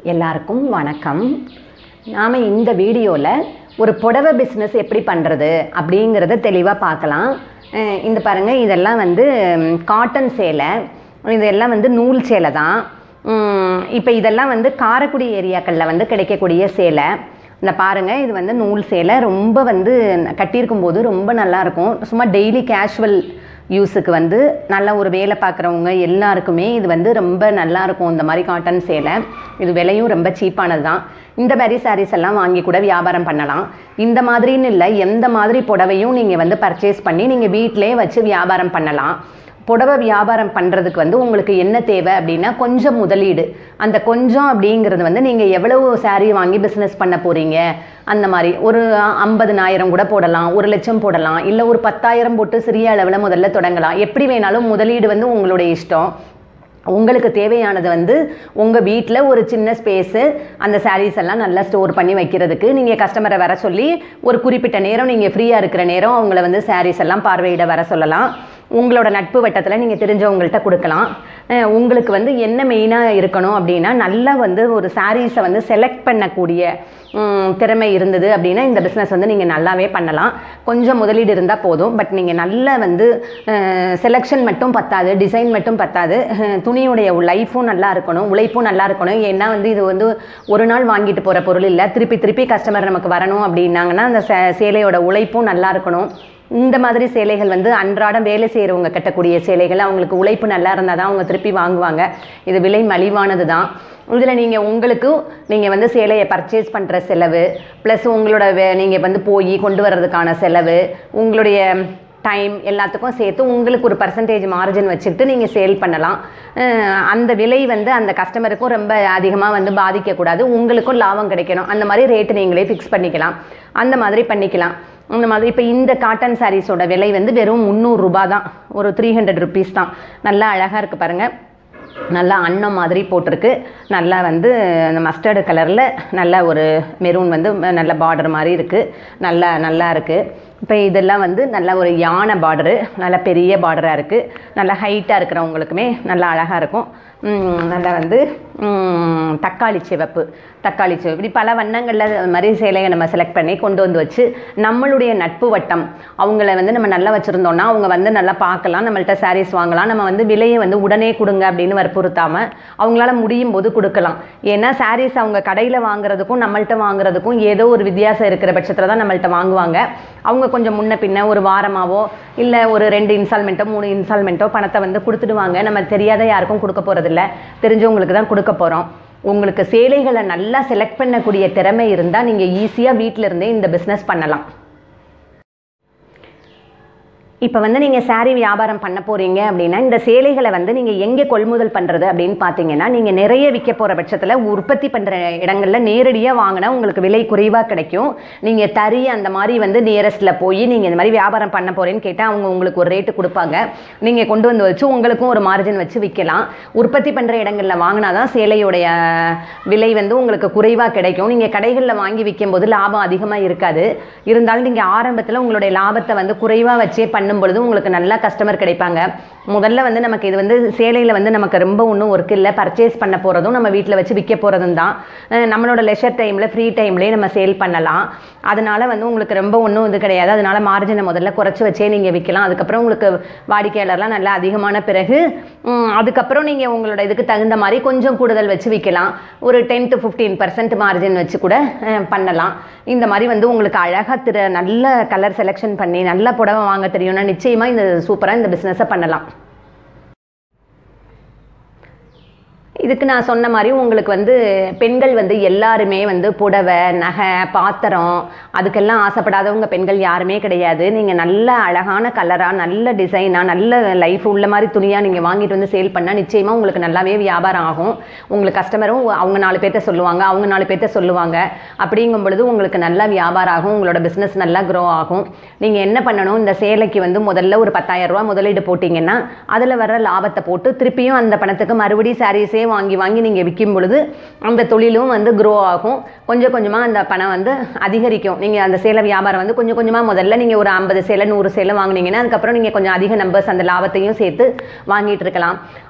எல்லாருக்கும் வணக்கம் நாம் இந்த வீடியோவில் ஒரு புடவை பிஸ்னஸ் எப்படி பண்ணுறது அப்படிங்கிறத தெளிவாக பார்க்கலாம் அஹ் இந்த பாருங்கள் இதெல்லாம் வந்து காட்டன் சேலை இதெல்லாம் வந்து நூல் சேலை தான் இப்போ இதெல்லாம் வந்து காரைக்குடி ஏரியாக்களில் வந்து கிடைக்கக்கூடிய சேலை இந்த பாருங்கள் இது வந்து நூல் சேலை ரொம்ப வந்து கட்டியிருக்கும் போது ரொம்ப நல்லா இருக்கும் சும்மா டெய்லி கேஷுவல் யூஸுக்கு வந்து நல்ல ஒரு வேலை பார்க்குறவங்க எல்லாருக்குமே இது வந்து ரொம்ப நல்லா இருக்கும் இந்த மாதிரி காட்டன் சேலை இது விலையும் ரொம்ப சீப்பானது தான் இந்த மாதிரி சாரீஸ் எல்லாம் வாங்கி கூட வியாபாரம் பண்ணலாம் இந்த மாதிரின்னு இல்லை எந்த மாதிரி புடவையும் நீங்கள் வந்து பர்ச்சேஸ் பண்ணி நீங்கள் வீட்டிலே வச்சு வியாபாரம் பண்ணலாம் புடவை வியாபாரம் பண்ணுறதுக்கு வந்து உங்களுக்கு என்ன தேவை அப்படின்னா கொஞ்சம் முதலீடு அந்த கொஞ்சம் அப்படிங்கிறது வந்து நீங்கள் எவ்வளவு saree வாங்கி பிஸ்னஸ் பண்ண போகிறீங்க அந்த மாதிரி ஒரு ஐம்பதுனாயிரம் கூட போடலாம் ஒரு லட்சம் போடலாம் இல்லை ஒரு பத்தாயிரம் போட்டு சிறிய அளவில் முதல்ல தொடங்கலாம் எப்படி வேணாலும் முதலீடு வந்து உங்களுடைய இஷ்டம் உங்களுக்கு தேவையானது வந்து உங்கள் வீட்டில் ஒரு சின்ன ஸ்பேஸு அந்த சாரீஸ் எல்லாம் நல்லா ஸ்டோர் பண்ணி வைக்கிறதுக்கு நீங்கள் கஸ்டமரை வர சொல்லி ஒரு குறிப்பிட்ட நேரம் நீங்கள் ஃப்ரீயாக இருக்கிற நேரம் அவங்கள வந்து சாரீஸ் எல்லாம் பார்வையிட வர சொல்லலாம் உங்களோட நட்பு வட்டத்தில் நீங்கள் தெரிஞ்சவங்கள்ட்ட கொடுக்கலாம் அஹ் உங்களுக்கு வந்து என்ன மெயினாக இருக்கணும் அப்படின்னா நல்லா வந்து ஒரு சாரீஸை வந்து செலக்ட் பண்ணக்கூடிய உம், திறமை இருந்தது அப்படின்னா இந்த பிஸ்னஸ் வந்து நீங்கள் நல்லாவே பண்ணலாம் கொஞ்சம் முதலீடு இருந்தால் போதும் பட் நீங்கள் நல்லா வந்து செலெக்ஷன் மட்டும் பத்தாது டிசைன் மட்டும் பத்தாது அஹ், துணியுடைய லைஃப்பும் நல்லா இருக்கணும் உழைப்பும் நல்லா இருக்கணும் ஏன்னா வந்து இது வந்து ஒரு நாள் வாங்கிட்டு போகிற பொருள் இல்லை திருப்பி திருப்பி கஸ்டமர் நமக்கு வரணும் அப்படின்னாங்கன்னா அந்த சே- சேலையோட உழைப்பும் நல்லா இருக்கணும் இந்த மாதிரி சேலைகள் வந்து அன்றாடம் வேலை செய்கிறவங்க கட்டக்கூடிய சேலைகள் அவங்களுக்கு உழைப்பு நல்லா இருந்தால் தான் அவங்க திருப்பி வாங்குவாங்க இது விலை மலிவானது தான் இதில் நீங்கள் உங்களுக்கு நீங்கள் வந்து சேலையை பர்ச்சேஸ் பண்ணுற செலவு ப்ளஸ் உங்களோட வே நீங்கள் வந்து போய் கொண்டு வர்றதுக்கான செலவு உங்களுடைய டைம் எல்லாத்துக்கும் சேர்த்து உங்களுக்கு ஒரு பர்சன்டேஜ் மார்ஜின் வச்சுக்கிட்டு நீங்கள் சேல் பண்ணலாம் அஹ் அந்த விலை வந்து அந்த கஸ்டமருக்கும் ரொம்ப அதிகமாக வந்து பாதிக்கக்கூடாது உங்களுக்கும் லாபம் கிடைக்கணும் அந்த மாதிரி ரேட்டு நீங்களே ஃபிக்ஸ் பண்ணிக்கலாம் அந்த மாதிரி பண்ணிக்கலாம் அந்த மாதிரி இப்போ இந்த காட்டன் சாரீஸோட விலை வந்து வெறும் முந்நூறுரூபா தான் ஒரு த்ரீ ஹண்ட்ரட் ருபீஸ் தான் நல்லா அழகாக இருக்குது பாருங்கள் நல்லா அன்னம் மாதிரி போட்டிருக்கு நல்லா வந்து அந்த மஸ்டர்டு கலரில் நல்ல ஒரு மெரூன் வந்து நல்ல பார்டர் மாதிரி இருக்குது நல்லா நல்லா இருக்குது இப்போ இதெல்லாம் வந்து நல்ல ஒரு யானை பார்டரு நல்ல பெரிய பார்டராக இருக்குது நல்லா ஹைட்டாக இருக்கிறவங்களுக்குமே நல்லா அழகாக இருக்கும் உம், நல்லா வந்து உம், தக்காளி சிவப்பு தக்காளி சிவப்பு இப்படி பல வண்ணங்களில் அது மாதிரி சேலையை நம்ம செலக்ட் பண்ணி கொண்டு வந்து வச்சு நம்மளுடைய நட்பு வட்டம் அவங்கள வந்து நம்ம நல்லா வச்சுருந்தோம்னா அவங்க வந்து நல்லா பார்க்கலாம் நம்மள்ட்ட சாரீஸ் வாங்கலாம் நம்ம வந்து விலையை வந்து உடனே கொடுங்க அப்படின்னு வற்புறுத்தாம அவங்களால முடியும் போது கொடுக்கலாம் ஏன்னா சாரீஸ் அவங்க கடையில் வாங்குறதுக்கும் நம்மள்ட்ட வாங்குறதுக்கும் ஏதோ ஒரு வித்தியாசம் இருக்கிற பட்சத்தில் தான் நம்மள்ட்ட வாங்குவாங்க அவங்க கொஞ்சம் முன்ன பின்ன ஒரு வாரமாவோ இல்லை ஒரு ரெண்டு இன்ஸ்டால்மெண்ட்டோ மூணு இன்ஸ்டால்மெண்ட்டோ பணத்தை வந்து கொடுத்துடுவாங்க நம்ம தெரியாத யாருக்கும் கொடுக்க போகிறதில்ல தெரிஞ்சவங்களுக்கு தான் கொடுக்க போகிறோம் உங்களுக்கு சேலைகளை நல்லா செலக்ட் பண்ணக்கூடிய திறமை இருந்தால் நீங்கள் ஈஸியாக வீட்டில் இருந்தே இந்த பிஸ்னஸ் பண்ணலாம் இப்போ வந்து நீங்கள் saree வியாபாரம் பண்ண போகிறீங்க அப்படின்னா இந்த சேலைகளை வந்து நீங்கள் எங்கே கொள்முதல் பண்ணுறது அப்படின்னு பார்த்தீங்கன்னா நீங்கள் நிறைய விற்க போகிற பட்சத்தில் உற்பத்தி பண்ணுற இடங்களில் நேரடியாக வாங்கினா உங்களுக்கு விலை குறைவாக கிடைக்கும் நீங்கள் தறி அந்த மாதிரி வந்து நியரஸ்ட்டில் போய் நீங்கள் இந்த மாதிரி வியாபாரம் பண்ண போகிறேன்னு கேட்டால் அவங்க உங்களுக்கு ஒரு ரேட்டு கொடுப்பாங்க நீங்கள் கொண்டு வந்து வச்சு உங்களுக்கும் ஒரு மார்ஜின் வச்சு விற்கலாம் உற்பத்தி பண்ணுற இடங்களில் வாங்கினா தான் சேலையுடைய விலை வந்து உங்களுக்கு குறைவாக கிடைக்கும் நீங்கள் கடைகளில் வாங்கி விற்கும்போது லாபம் அதிகமாக இருக்காது இருந்தாலும் நீங்கள் ஆரம்பத்தில் உங்களுடைய லாபத்தை வந்து குறைவாக வச்சே பண்ணும் பொழுது உங்களுக்கு நல்லா கஸ்டமர் கிடைப்பாங்க முதல்ல வந்து நமக்கு இது வந்து சேலையில் வந்து நமக்கு ரொம்ப ஒன்றும் ஒர்க் இல்லை பர்ச்சேஸ் பண்ண போகிறதும் நம்ம வீட்டில் வச்சு விற்க போகிறதும் தான் அஹ் நம்மளோட லெஷர் டைமில் ஃப்ரீ டைம்லேயே நம்ம சேல் பண்ணலாம் அதனால வந்து உங்களுக்கு ரொம்ப ஒன்றும் இது கிடையாது அதனால மார்ஜினை முதல்ல குறைச்சி வச்சே நீங்கள் விற்கலாம் அதுக்கப்புறம் உங்களுக்கு வாடிக்கையாளர்லாம் நல்லா அதிகமான பிறகு ம், அதுக்கப்புறம் நீங்கள் உங்களோட இதுக்கு தகுந்த மாதிரி கொஞ்சம் கூடுதல் வச்சு விற்கலாம் ஒரு ten to fifteen percent margin வச்சு கூட அஹ், பண்ணலாம் இந்த மாதிரி வந்து உங்களுக்கு அழகாக திரு நல்ல கலர் செலெக்ஷன் பண்ணி நல்ல புடவை வாங்க தெரியும்னா நிச்சயமாக இந்த சூப்பராக இந்த பிஸ்னஸை பண்ணலாம் இதுக்கு நான் சொன்ன மாதிரி உங்களுக்கு வந்து பெண்கள் வந்து எல்லாருமே வந்து புடவை நகை பாத்திரம் அதுக்கெல்லாம் ஆசைப்படாதவங்க பெண்கள் யாருமே கிடையாது நீங்கள் நல்ல அழகான கலராக நல்ல டிசைனாக நல்ல லைஃப் உள்ள மாதிரி துணியாக நீங்கள் வாங்கிட்டு வந்து சேல் பண்ணால் நிச்சயமாக உங்களுக்கு நல்லாவே வியாபாரம் ஆகும் உங்களுக்கு கஸ்டமரும் அவங்க நாலு பேர்த்த சொல்லுவாங்க அவங்க நாலு பேர்த்த சொல்லுவாங்க அப்படிங்கும் பொழுது உங்களுக்கு நல்லா வியாபாரம் ஆகும் உங்களோட பிஸ்னஸ் நல்லா க்ரோ ஆகும் நீங்கள் என்ன பண்ணணும் இந்த சேலைக்கு வந்து முதல்ல ஒரு 10000 ரூபாய் முதலீடு போட்டிங்கன்னா அதில் வர லாபத்தை போட்டு திருப்பியும் அந்த பணத்துக்கு மறுபடி சாரீஸே வாங்கி வாங்கி நீங்கள் விற்கும் பொழுது அந்த தொழிலும் வந்து க்ரோ ஆகும் கொஞ்சம் கொஞ்சமாக அந்த பணம் வந்து அதிகரிக்கும் நீங்கள் அந்த சேலை வியாபாரம் வந்து கொஞ்சம் கொஞ்சமாக முதல்ல நீங்கள் ஒரு ஐம்பது சேலை நூறு சேலை வாங்குனீங்கன்னா அதுக்கப்புறம் நீங்கள் கொஞ்சம் அதிக நம்பர்ஸ் அந்த லாபத்தையும் சேர்த்து வாங்கிட்டு இருக்கலாம்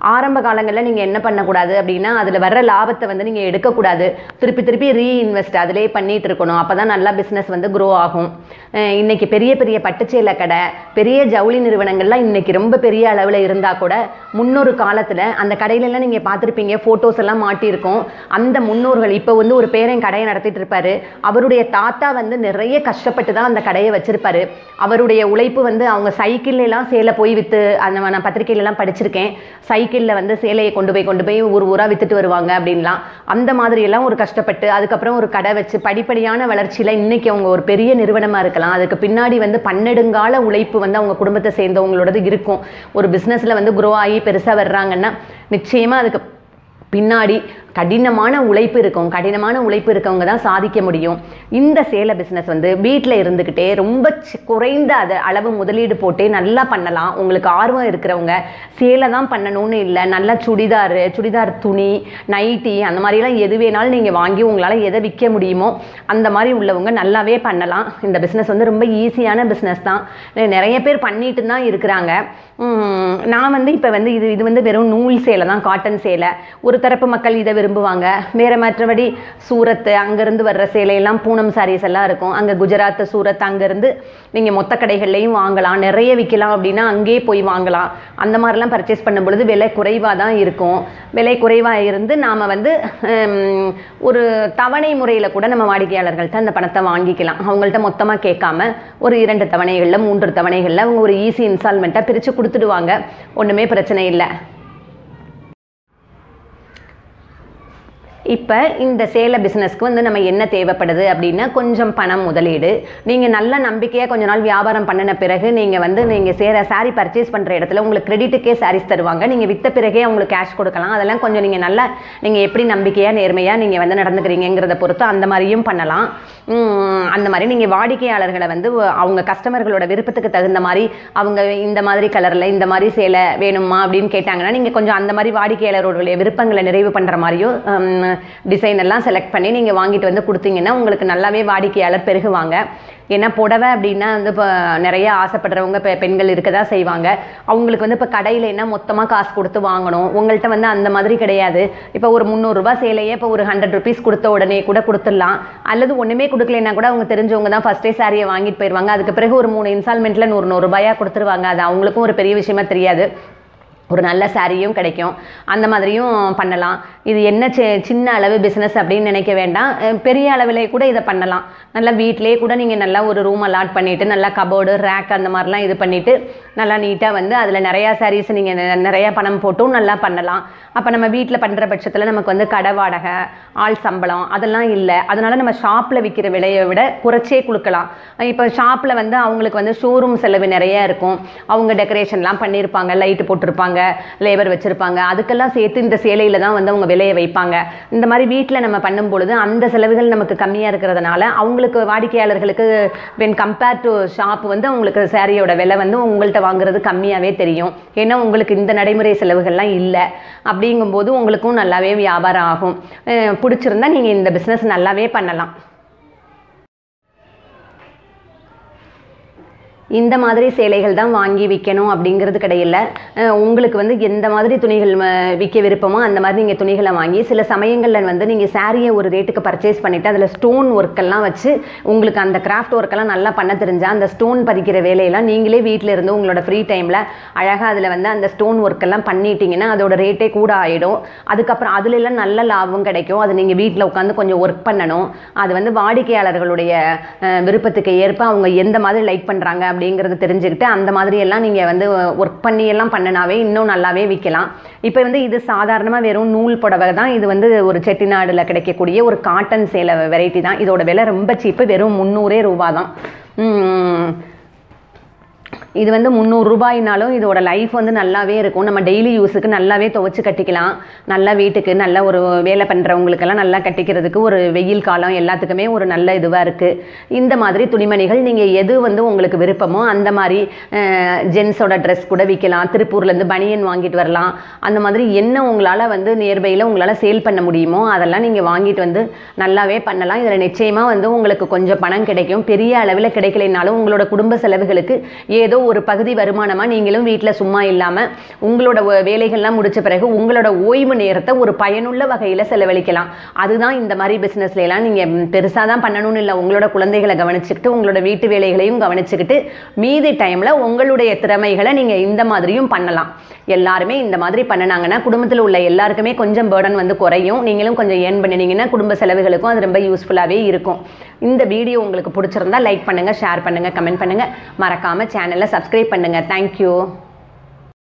ஆரம்ப காலங்களில் நீங்கள் என்ன பண்ணக்கூடாது அப்படின்னா அதில் வர்ற லாபத்தை வந்து நீங்கள் எடுக்கக்கூடாது திருப்பி திருப்பி ரீஇன்வெஸ்ட் அதிலே பண்ணிட்டு இருக்கணும் அப்போ தான் நல்லா பிஸ்னஸ் வந்து க்ரோ ஆகும் அஹ் இன்னைக்கு பெரிய பெரிய பட்டுச்சேலை கடை பெரிய ஜவுளி நிறுவனங்கள்லாம் இன்னைக்கு ரொம்ப பெரிய அளவில் இருந்தால் கூட முன்னொரு காலத்தில் அந்த கடையிலலாம் நீங்கள் பார்த்துருப்பீங்க ஃபோட்டோஸ் எல்லாம் மாட்டியிருக்கோம் அந்த முன்னோர்கள் இப்போ வந்து ஒரு பேரன் கடையை நடத்திட்டு இருப்பாரு அவருடைய தாத்தா வந்து நிறைய கஷ்டப்பட்டு தான் அந்த கடையை வச்சிருப்பாரு அவருடைய உழைப்பு வந்து அவங்க சைக்கிள்ல எல்லாம் சேலை போய் விற்று அந்த நான் பத்திரிக்கையிலலாம் படிச்சிருக்கேன் சைக்கிளில் வந்து சேலையை கொண்டு போய் கொண்டு போய் ஊர் ஊராக வித்துட்டு வருவாங்க அப்படின்லாம் அந்த மாதிரி எல்லாம் ஒரு கஷ்டப்பட்டு அதுக்கப்புறம் ஒரு கடை வச்சு படிப்படியான வளர்ச்சியில் இன்னைக்கு அவங்க ஒரு பெரிய நிறுவனமாக இருக்கலாம் அதுக்கு பின்னாடி வந்து பன்னெடுங்கால உழைப்பு வந்து அவங்க குடும்பத்தை சேர்ந்தவங்களோடது இருக்கும் ஒரு பிஸ்னஸில் வந்து க்ரோ ஆகி பெருசாக வர்றாங்கன்னா நிச்சயமாக அதுக்கு பின்னாடி கடினமான உழைப்பு இருக்கும் கடினமான உழைப்பு இருக்கவங்க தான் சாதிக்க முடியும் இந்த சேலை பிஸ்னஸ் வந்து வீட்டில் இருந்துக்கிட்டே ரொம்ப சி- குறைந்த அது அளவு முதலீடு போட்டே நல்லா பண்ணலாம் உங்களுக்கு ஆர்வம் இருக்கிறவங்க சேலை தான் பண்ணணும்னு இல்லை நல்லா சுடிதார் சுடிதார் துணி நைட்டி அந்த மாதிரிலாம் எது வேணாலும் நீங்கள் வாங்கி உங்களால் எதை விற்க முடியுமோ அந்த மாதிரி உள்ளவங்க நல்லாவே பண்ணலாம் இந்த பிஸ்னஸ் வந்து ரொம்ப ஈஸியான பிஸ்னஸ் தான் நிறைய பேர் பண்ணிட்டு தான் இருக்கிறாங்க உம், நான் வந்து இப்போ வந்து இது இது வந்து வெறும் நூல் சேலை தான் காட்டன் சேலை ஒரு தரப்பு மக்கள் இதை விரும்புவாங்க வேறு மற்றபடி சூரத்து அங்கேருந்து வர்ற சேலையெல்லாம் பூனம் சாரீஸ் எல்லாம் இருக்கும் அங்கே குஜராத் சூரத் அங்கேருந்து நீங்கள் மொத்த கடைகள்லையும் வாங்கலாம் நிறைய விற்கலாம் அப்படின்னா அங்கேயே போய் வாங்கலாம் அந்த மாதிரிலாம் பர்ச்சேஸ் பண்ணும் பொழுது விலை குறைவாக தான் இருக்கும் விலை குறைவாக இருந்து நாம் வந்து ஹம், ஒரு தவணை முறையில் கூட நம்ம வாடிக்கையாளர்கள்ட்ட அந்த பணத்தை வாங்கிக்கலாம் அவங்கள்ட்ட மொத்தமாக கேட்காம ஒரு இரண்டு தவணைகளில் மூன்று தவணைகளில் அவங்க ஒரு ஈஸி இன்ஸ்டால்மெண்ட்டாக பிரித்து கொடுத்துடுவாங்க ஒன்றுமே பிரச்சனை இல்லை இப்போ இந்த சேலை பிஸ்னஸ்க்கு வந்து நம்ம என்ன தேவைப்படுது அப்படின்னா கொஞ்சம் பணம் முதலீடு நீங்கள் நல்ல நம்பிக்கையாக கொஞ்ச நாள் வியாபாரம் பண்ணின பிறகு நீங்கள் வந்து நீங்கள் சேர சாரி பர்ச்சேஸ் பண்ணுற இடத்துல உங்களுக்கு கிரெடிட்டுக்கே சாரீஸ் தருவாங்க நீங்கள் விற்ற பிறகே அவங்களுக்கு கேஷ் கொடுக்கலாம் அதெல்லாம் கொஞ்சம் நீங்கள் நல்லா நீங்கள் எப்படி நம்பிக்கையாக நேர்மையாக நீங்கள் வந்து நடந்துக்கிறீங்கிறத பொறுத்து அந்த மாதிரியும் பண்ணலாம் உம், அந்த மாதிரி நீங்கள் வாடிக்கையாளர்களை வந்து அவங்க கஸ்டமர்களோட விருப்பத்துக்கு தகுந்த மாதிரி அவங்க இந்த மாதிரி கலரில் இந்த மாதிரி சேலை வேணுமா அப்படின்னு கேட்டாங்கன்னா நீங்கள் கொஞ்சம் அந்த மாதிரி வாடிக்கையாளருடைய விருப்பங்களை நிறைவு பண்ணுற மாதிரியும் டிசைன் எல்லாம் செலக்ட் பண்ணி நீங்கள் வாங்கிட்டு வந்து கொடுத்தீங்கன்னா உங்களுக்கு நல்லாவே வாடிக்கையாளர் பெருகுவாங்க ஏன்னா புடவை அப்படின்னா வந்து இப்போ நிறைய ஆசைப்படுறவங்க இப்போ பெண்கள் இருக்க தான் செய்வாங்க அவங்களுக்கு வந்து இப்போ கடையில் என்ன மொத்தமாக காசு கொடுத்து வாங்கணும் உங்கள்கிட்ட வந்து அந்த மாதிரி கிடையாது இப்போ ஒரு முந்நூறுரூபா சேலையே இப்போ ஒரு ஹண்ட்ரட் ருபீஸ் கொடுத்த உடனே கூட கொடுத்துடலாம் அல்லது ஒன்றுமே கொடுக்கலனா கூட அவங்க தெரிஞ்சவங்க தான் ஃபஸ்ட்டே சாரியை வாங்கிட்டு போயிடுவாங்க அதுக்கு பிறகு ஒரு மூணு இன்ஸ்டால்மெண்ட்டில் நூறு நூறு ரூபாயா கொடுத்துருவாங்க அது அவங்களுக்கும் ஒரு பெரிய விஷயமா தெரியாது ஒரு நல்ல சாரியும் கிடைக்கும் அந்த மாதிரியும் பண்ணலாம் இது என்ன சி சின்ன அளவு பிஸ்னஸ் அப்படின்னு நினைக்க வேண்டாம் அஹ் பெரிய அளவிலே கூட இதை பண்ணலாம் நல்லா வீட்டிலே கூட நீங்கள் நல்லா ஒரு ரூம் அலாட் பண்ணிவிட்டு நல்லா கபோர்டு ரேக் அந்த மாதிரிலாம் இது பண்ணிவிட்டு நல்லா நீட்டாக வந்து அதில் நிறையா சாரீஸ் நீங்கள் நிறையா பணம் போட்டும் நல்லா பண்ணலாம் அப்போ நம்ம வீட்டில் பண்ணுற பட்சத்தில் நமக்கு வந்து கடை வாடகை ஆள் சம்பளம் அதெல்லாம் இல்லை அதனால நம்ம ஷாப்பில் விற்கிற விலையை விட குறைச்சே கொடுக்கலாம் இப்போ ஷாப்பில் வந்து அவங்களுக்கு வந்து ஷோரூம் செலவு நிறைய இருக்கும் அவங்க டெக்கரேஷன்லாம் பண்ணியிருப்பாங்க லைட்டு போட்டிருப்பாங்க லேபர் வச்சுருப்பாங்க அதுக்கெல்லாம் சேர்த்து இந்த சேலையில் தான் வந்து அவங்க விலையை வைப்பாங்க இந்த மாதிரி வீட்டில் நம்ம பண்ணும் பொழுது அந்த செலவுகள் நமக்கு கம்மியாக இருக்கிறதுனால அவங்களுக்கு வாடிக்கையாளர்களுக்கு வென் கம்பேர் டு ஷாப் வந்து அவங்களுக்கு சாரியோட விலை வந்து உங்கள்கிட்ட வாங்குறது கம்மியாகவே தெரியும் ஏன்னா உங்களுக்கு இந்த நடைமுறை செலவுகள்லாம் இல்லை அப்படிங்கும்போது உங்களுக்கும் நல்லாவே வியாபாரம் ஆகும் அஹ் பிடிச்சிருந்தா நீங்கள் இந்த பிஸ்னஸ் நல்லாவே பண்ணலாம் இந்த மாதிரி சேலைகள் தான் வாங்கி விற்கணும் அப்படிங்கிறது கிடையாது அஹ் உங்களுக்கு வந்து எந்த மாதிரி துணிகள் ம- விற்க விருப்பமோ அந்த மாதிரி நீங்கள் துணிகளை வாங்கி சில சமயங்களில் வந்து நீங்கள் சாரியை ஒரு ரேட்டுக்கு பர்ச்சேஸ் பண்ணிவிட்டு அதில் ஸ்டோன் ஒர்க்கெல்லாம் வச்சு உங்களுக்கு அந்த கிராஃப்ட் ஒர்க்கெல்லாம் நல்லா பண்ண தெரிஞ்சால் அந்த ஸ்டோன் பதிக்கிற வேலையெல்லாம் நீங்களே வீட்டில் இருந்து உங்களோட ஃப்ரீ டைமில் அழகாக அதில் வந்து அந்த ஸ்டோன் ஒர்க்கெல்லாம் பண்ணிட்டீங்கன்னா அதோட ரேட்டே கூட ஆகிடும் அதுக்கப்புறம் அதுல எல்லாம் நல்ல லாபம் கிடைக்கும் அது நீங்கள் வீட்டில் உட்காந்து கொஞ்சம் ஒர்க் பண்ணணும் அது வந்து வாடிக்கையாளர்களுடைய அஹ், விருப்பத்துக்கு ஏற்ப அவங்க எந்த மாதிரி லைக் பண்ணுறாங்க அப்படிங்கிறத தெரிஞ்சுக்கிட்டு அந்த மாதிரி எல்லாம் நீங்கள் வந்து ஒர்க் பண்ணி எல்லாம் பண்ணினாவே இன்னும் நல்லாவே விற்கலாம் இப்போ வந்து இது சாதாரணமாக வெறும் நூல் புடவை தான் இது வந்து ஒரு செட்டிநாடில் கிடைக்கக்கூடிய ஒரு காட்டன் சேலை வெரைட்டி தான் இதோட விலை ரொம்ப சீப்பு வெறும் முந்நூறே ரூபா தான் உம், இது வந்து முந்நூறு ரூபாய்னாலும் இதோட லைஃப் வந்து நல்லாவே இருக்கும் நம்ம டெய்லி யூஸுக்கு நல்லாவே துவைச்சு கட்டிக்கலாம் நல்லா வீட்டுக்கு நல்ல ஒரு வேலை பண்ணுறவங்களுக்கெல்லாம் நல்லா கட்டிக்கிறதுக்கு ஒரு வெயில் காலம் எல்லாத்துக்குமே ஒரு நல்ல இதுவாக இருக்குது இந்த மாதிரி துணிமணிகள் நீங்கள் எது வந்து உங்களுக்கு விருப்பமோ அந்த மாதிரி ஜென்ஸோட ட்ரெஸ் கூட விற்கலாம் திருப்பூர்லேருந்து பனியன் வாங்கிட்டு வரலாம் அந்த மாதிரி என்ன உங்களால் வந்து நியர்பையில் உங்களால் சேல் பண்ண முடியுமோ அதெல்லாம் நீங்கள் வாங்கிட்டு வந்து நல்லாவே பண்ணலாம் இதில் நிச்சயமாக வந்து உங்களுக்கு கொஞ்சம் பணம் கிடைக்கும் பெரிய அளவில் கிடைக்கலைனாலும் உங்களோட குடும்ப செலவுகளுக்கு ஏதோ ஒரு பகுதி வருமானமாக நீங்களும் வீட்டில் சும்மா இல்லாமல் உங்களோட வ- வேலைகள்லாம் முடிச்ச பிறகு உங்களோட ஓய்வு நேரத்தை ஒரு பயனுள்ள வகையில் செலவழிக்கலாம் அதுதான் இந்த மாதிரி பிஸ்னஸ்ல எல்லாம் நீங்கள் பெருசாக தான் பண்ணணும்னு இல்லை உங்களோட குழந்தைகளை கவனிச்சுக்கிட்டு உங்களோட வீட்டு வேலைகளையும் கவனிச்சுக்கிட்டு மீதி டைமில் உங்களுடைய திறமைகளை நீங்கள் இந்த மாதிரியும் பண்ணலாம் எல்லாருமே இந்த மாதிரி பண்ணினாங்கன்னா குடும்பத்தில் உள்ள எல்லாருக்குமே கொஞ்சம் பேர்டன் வந்து குறையும் நீங்களும் கொஞ்சம் ஏர்ன் பண்ணினீங்கன்னா குடும்ப செலவுகளுக்கும் அது ரொம்ப யூஸ்ஃபுல்லாகவே இருக்கும் இந்த வீடியோ உங்களுக்கு பிடிச்சிருந்தா லைக் பண்ணுங்கள் ஷேர் பண்ணுங்கள் கமெண்ட் பண்ணுங்கள் மறக்காமல் சேனலை சப்ஸ்கிரைப் பண்ணுங்கள் தேங்க்யூ